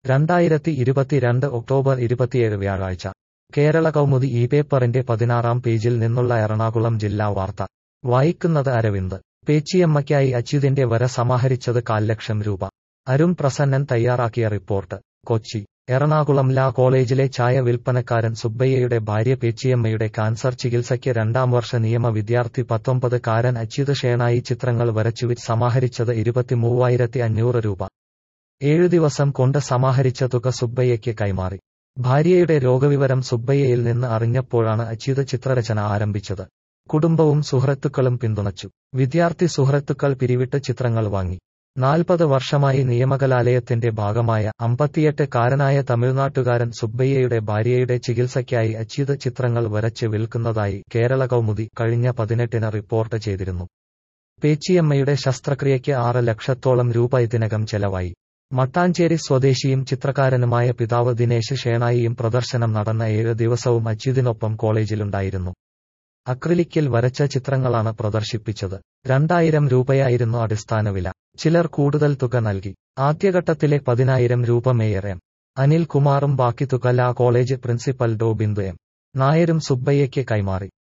രണ്ടായിരത്തി ഇരുപത്തിരണ്ട് ഒക്ടോബർ ഇരുപത്തിയേഴ് വ്യാഴാഴ്ച കേരള കൗമുദി ഈ പേപ്പറിന്റെ പതിനാറാം പേജിൽ നിന്നുള്ള എറണാകുളം ജില്ലാ വാർത്ത വായിക്കുന്നത് അരവിന്ദ് പേച്ചിയമ്മയ്ക്കായി അച്യുതിന്റെ വര സമാഹരിച്ചത് കാൽ ലക്ഷം രൂപ അരുൺ പ്രസന്നൻ തയ്യാറാക്കിയ റിപ്പോർട്ട് കൊച്ചി എറണാകുളം ലാ കോളേജിലെ ചായ വിൽപ്പനക്കാരൻ സുബ്ബയ്യയുടെ ഭാര്യ പേച്ചിയമ്മയുടെ കാൻസർ ചികിത്സയ്ക്ക് രണ്ടാം വർഷ നിയമ വിദ്യാർത്ഥി പത്തൊമ്പത് കാരൻ അച്യുത് ഷേണായി ചിത്രങ്ങൾ വരച്ചുവിറ്റ് സമാഹരിച്ചത് ഇരുപത്തിമൂവായിരത്തി അഞ്ഞൂറ് രൂപ ഏഴു ദിവസം കൊണ്ട് സമാഹരിച്ച തുക സുബ്ബയ്യയ്ക്ക് കൈമാറി ഭാര്യയുടെ രോഗവിവരം സുബ്ബയ്യയിൽ നിന്ന് അറിഞ്ഞപ്പോഴാണ് അച്യുത് ചിത്രരചന ആരംഭിച്ചത് കുടുംബവും സുഹൃത്തുക്കളും പിന്തുണച്ചു വിദ്യാർത്ഥി സുഹൃത്തുക്കൾ പിരിവിട്ട് ചിത്രങ്ങൾ വാങ്ങി നാൽപ്പത് വർഷമായി നിയമകലാലയത്തിന്റെ ഭാഗമായ അമ്പത്തിയെട്ട് കാരനായ തമിഴ്നാട്ടുകാരൻ സുബ്ബയ്യയുടെ ഭാര്യയുടെ ചികിത്സയ്ക്കായി അച്യുത് ചിത്രങ്ങൾ വരച്ച് വിൽക്കുന്നതായി കേരള കൗമുദി കഴിഞ്ഞ പതിനെട്ടിന് റിപ്പോർട്ട് ചെയ്തിരുന്നു പേച്ചിയമ്മയുടെ ശസ്ത്രക്രിയയ്ക്ക് ആറ് ലക്ഷത്തോളം രൂപ ഇതിനകം ചെലവായി മട്ടാഞ്ചേരി സ്വദേശിയും ചിത്രകാരനുമായ പിതാവ് ദിനേശ് ഷേണായിയും പ്രദർശനം നടന്ന ഏഴ് ദിവസവും അച്യുതിനൊപ്പം കോളേജിലുണ്ടായിരുന്നു അക്രിലിക്കിൽ വരച്ച ചിത്രങ്ങളാണ് പ്രദർശിപ്പിച്ചത് രണ്ടായിരം രൂപയായിരുന്നു അടിസ്ഥാന വില ചിലർ കൂടുതൽ തുക നൽകി ആദ്യഘട്ടത്തിലെ പതിനായിരം രൂപ മേയർ എം അനിൽ കുമാറും ബാക്കി തുക law college principal Dr Bindu M നായരും സുബ്ബയ്യയ്ക്ക് കൈമാറി